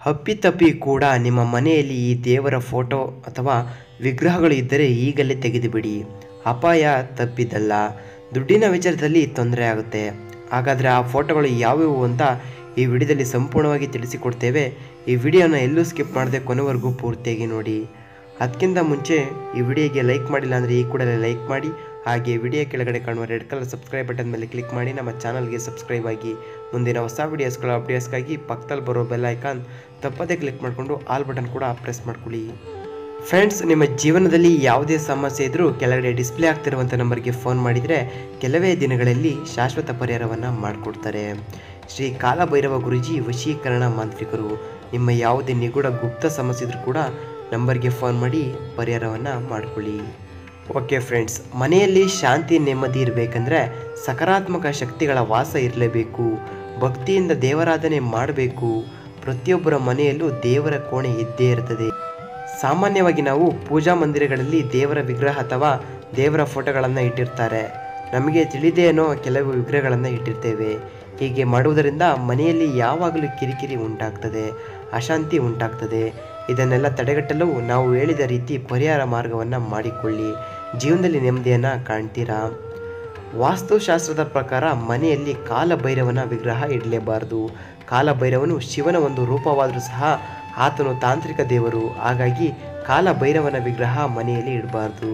ಅಪ್ಪಿತಪ್ಪಿ ಕೂಡ ನಿಮ್ಮ ಮನೆಯಲ್ಲಿ ಈ ದೇವರ ಫೋಟೋ ಅಥವಾ ವಿಗ್ರಹಗಳು ಇದ್ದರೆ ಈಗಲೇ ತೆಗೆದುಬಿಡಿ ಅಪಾಯ ತಪ್ಪಿದ್ದಲ್ಲ ದುಡ್ಡಿನ ವಿಚಾರದಲ್ಲಿ ತೊಂದರೆ ಆಗುತ್ತೆ ಹಾಗಾದರೆ ಆ ಫೋಟೋಗಳು ಯಾವುವು ಅಂತ ಈ ವಿಡಿಯೋದಲ್ಲಿ ಸಂಪೂರ್ಣವಾಗಿ ತಿಳಿಸಿಕೊಡ್ತೇವೆ ಈ ವಿಡಿಯೋನ ಎಲ್ಲೂ ಸ್ಕಿಪ್ ಮಾಡದೆ ಕೊನೆವರೆಗೂ ಪೂರ್ತಿಯಾಗಿ ನೋಡಿ ಅದಕ್ಕಿಂತ ಮುಂಚೆ ಈ ವಿಡಿಯೋಗೆ ಲೈಕ್ ಮಾಡಿಲ್ಲ ಅಂದರೆ ಈ ಕೂಡಲೇ ಲೈಕ್ ಮಾಡಿ ಹಾಗೆ ವಿಡಿಯೋ ಕೆಳಗಡೆ ಕಾಣುವ ರೆಡ್ ಕಲರ್ ಸಬ್ಸ್ಕ್ರೈಬ್ ಬಟನ್ ಮೇಲೆ ಕ್ಲಿಕ್ ಮಾಡಿ ನಮ್ಮ ಚಾನಲ್ಗೆ ಸಬ್ಸ್ಕ್ರೈಬ್ ಆಗಿ ಮುಂದಿನ ಹೊಸ ವಿಡಿಯೋಸ್ಗಳ ಅಪ್ಡೇಟ್ಸ್ಗಾಗಿ ಪಕ್ಕದಲ್ಲಿ ಬರೋ ಬೆಲ್ ಐಕಾನ್ ತಪ್ಪದೇ ಕ್ಲಿಕ್ ಮಾಡಿಕೊಂಡು ಆಲ್ ಬಟನ್ ಕೂಡ ಪ್ರೆಸ್ ಮಾಡ್ಕೊಳ್ಳಿ ಫ್ರೆಂಡ್ಸ್ ನಿಮ್ಮ ಜೀವನದಲ್ಲಿ ಯಾವುದೇ ಸಮಸ್ಯೆ ಇದ್ದರೂ ಕೆಳಗಡೆ ಡಿಸ್ಪ್ಲೇ ಆಗ್ತಿರುವಂಥ ನಂಬರ್ಗೆ ಫೋನ್ ಮಾಡಿದರೆ ಕೆಲವೇ ದಿನಗಳಲ್ಲಿ ಶಾಶ್ವತ ಪರಿಹಾರವನ್ನು ಮಾಡಿಕೊಡ್ತಾರೆ ಶ್ರೀ ಕಾಲಭೈರವ ಗುರುಜಿ ವಶೀಕರಣ ಮಾಂತ್ರಿಕರು ನಿಮ್ಮ ಯಾವುದೇ ನಿಗೂಢ ಗುಪ್ತ ಸಮಸ್ಯೆ ಇದ್ರೂ ಕೂಡ ನಂಬರ್ಗೆ ಫೋನ್ ಮಾಡಿ ಪರಿಹಾರವನ್ನು ಮಾಡಿಕೊಳ್ಳಿ ಓಕೆ ಫ್ರೆಂಡ್ಸ್ ಮನೆಯಲ್ಲಿ ಶಾಂತಿ ನೆಮ್ಮದಿ ಇರಬೇಕಂದ್ರೆ ಸಕಾರಾತ್ಮಕ ಶಕ್ತಿಗಳ ವಾಸ ಇರಲೇಬೇಕು ಭಕ್ತಿಯಿಂದ ದೇವರಾಧನೆ ಮಾಡಬೇಕು ಪ್ರತಿಯೊಬ್ಬರ ಮನೆಯಲ್ಲೂ ದೇವರ ಕೋಣೆ ಇದ್ದೇ ಇರ್ತದೆ ಸಾಮಾನ್ಯವಾಗಿ ನಾವು ಪೂಜಾ ಮಂದಿರಗಳಲ್ಲಿ ದೇವರ ವಿಗ್ರಹ ಅಥವಾ ದೇವರ ಫೋಟೋಗಳನ್ನು ಇಟ್ಟಿರ್ತಾರೆ ನಮಗೆ ತಿಳಿದೇನೋ ಕೆಲವು ವಿಗ್ರಹಗಳನ್ನು ಇಟ್ಟಿರ್ತೇವೆ ಹೀಗೆ ಮಾಡುವುದರಿಂದ ಮನೆಯಲ್ಲಿ ಯಾವಾಗಲೂ ಕಿರಿಕಿರಿ ಉಂಟಾಗ್ತದೆ ಅಶಾಂತಿ ಉಂಟಾಗ್ತದೆ ಇದನ್ನೆಲ್ಲ ತಡೆಗಟ್ಟಲು ನಾವು ಹೇಳಿದ ರೀತಿ ಪರಿಹಾರ ಮಾರ್ಗವನ್ನು ಮಾಡಿಕೊಳ್ಳಿ ಜೀವನದಲ್ಲಿ ನೆಮ್ಮದಿಯನ್ನು ಕಾಣ್ತೀರಾ ವಾಸ್ತುಶಾಸ್ತ್ರದ ಪ್ರಕಾರ ಮನೆಯಲ್ಲಿ ಕಾಲಭೈರವನ ವಿಗ್ರಹ ಇಡಲೇಬಾರದು ಕಾಲಭೈರವನು ಶಿವನ ಒಂದು ರೂಪವಾದರೂ ಸಹ ಆತನು ತಾಂತ್ರಿಕ ದೇವರು ಹಾಗಾಗಿ ಕಾಲಭೈರವನ ವಿಗ್ರಹ ಮನೆಯಲ್ಲಿ ಇಡಬಾರ್ದು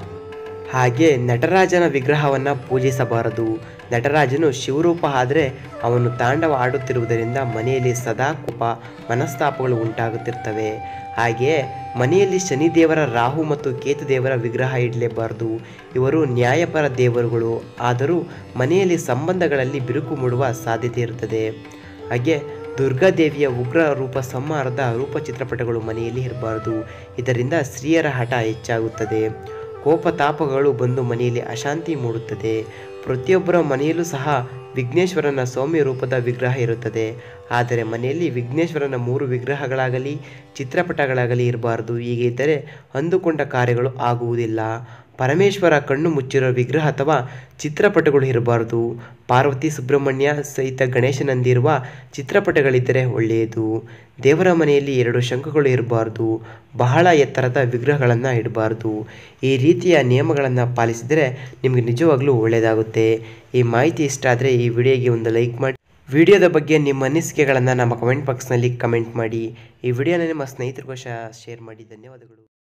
ಹಾಗೆ ನಟರಾಜನ ವಿಗ್ರಹವನ್ನು ಪೂಜಿಸಬಾರದು ನಟರಾಜನು ಶಿವರೂಪ ಆದರೆ ಅವನು ತಾಂಡವ ಆಡುತ್ತಿರುವುದರಿಂದ ಮನೆಯಲ್ಲಿ ಸದಾ ಕೋಪ ಮನಸ್ತಾಪಗಳು ಉಂಟಾಗುತ್ತಿರ್ತವೆ ಹಾಗೆಯೇ ಮನೆಯಲ್ಲಿ ಶನಿದೇವರ ರಾಹು ಮತ್ತು ಕೇತು ದೇವರ ವಿಗ್ರಹ ಇಡಲೇಬಾರದು ಇವರು ನ್ಯಾಯಪರ ದೇವರುಗಳು ಆದರೂ ಮನೆಯಲ್ಲಿ ಸಂಬಂಧಗಳಲ್ಲಿ ಬಿರುಕು ಮೂಡುವ ಸಾಧ್ಯತೆ ಇರುತ್ತದೆ ಹಾಗೆ ದುರ್ಗಾದೇವಿಯ ಉಗ್ರ ರೂಪ ಸಂಹಾರದ ರೂಪ ಚಿತ್ರಪಟಗಳು ಮನೆಯಲ್ಲಿ ಇರಬಾರದು ಇದರಿಂದ ಸ್ತ್ರೀಯರ ಹಠ ಹೆಚ್ಚಾಗುತ್ತದೆ ಕೋಪ ತಾಪಗಳು ಬಂದು ಮನೆಯಲ್ಲಿ ಅಶಾಂತಿ ಮೂಡುತ್ತದೆ ಪ್ರತಿಯೊಬ್ಬರ ಮನೆಯಲ್ಲೂ ಸಹ ವಿಘ್ನೇಶ್ವರನ ಸೌಮ್ಯ ರೂಪದ ವಿಗ್ರಹ ಇರುತ್ತದೆ ಆದರೆ ಮನೆಯಲ್ಲಿ ವಿಘ್ನೇಶ್ವರನ ಮೂರು ವಿಗ್ರಹಗಳಾಗಲಿ ಚಿತ್ರಪಟಗಳಾಗಲಿ ಇರಬಾರದು ಹೀಗೆ ಇದ್ದರೆ ಅಂದುಕೊಂಡ ಕಾರ್ಯಗಳು ಆಗುವುದಿಲ್ಲ ಪರಮೇಶ್ವರ ಕಣ್ಣು ಮುಚ್ಚಿರೋ ವಿಗ್ರಹ ಅಥವಾ ಚಿತ್ರಪಟಗಳು ಇರಬಾರದು ಪಾರ್ವತಿ ಸುಬ್ರಹ್ಮಣ್ಯ ಸಹಿತ ಗಣೇಶನಂದಿರುವ ಚಿತ್ರಪಟಗಳಿದ್ದರೆ ಒಳ್ಳೆಯದು ದೇವರ ಮನೆಯಲ್ಲಿ ಎರಡು ಶಂಖಗಳು ಇರಬಾರ್ದು ಬಹಳ ಎತ್ತರದ ವಿಗ್ರಹಗಳನ್ನು ಇಡಬಾರ್ದು ಈ ರೀತಿಯ ನಿಯಮಗಳನ್ನು ಪಾಲಿಸಿದರೆ ನಿಮಗೆ ನಿಜವಾಗ್ಲೂ ಒಳ್ಳೆಯದಾಗುತ್ತೆ ಈ ಮಾಹಿತಿ ಇಷ್ಟ ಆದರೆ ಈ ವಿಡಿಯೋಗೆ ಒಂದು ಲೈಕ್ ಮಾಡಿ ವಿಡಿಯೋದ ಬಗ್ಗೆ ನಿಮ್ಮ ಅನಿಸಿಕೆಗಳನ್ನು ನಮ್ಮ ಕಮೆಂಟ್ ಬಾಕ್ಸ್ನಲ್ಲಿ ಕಮೆಂಟ್ ಮಾಡಿ ಈ ವಿಡಿಯೋನ ನಿಮ್ಮ ಸ್ನೇಹಿತರಿಗೂ ಸಹ ಶೇರ್ ಮಾಡಿ ಧನ್ಯವಾದಗಳು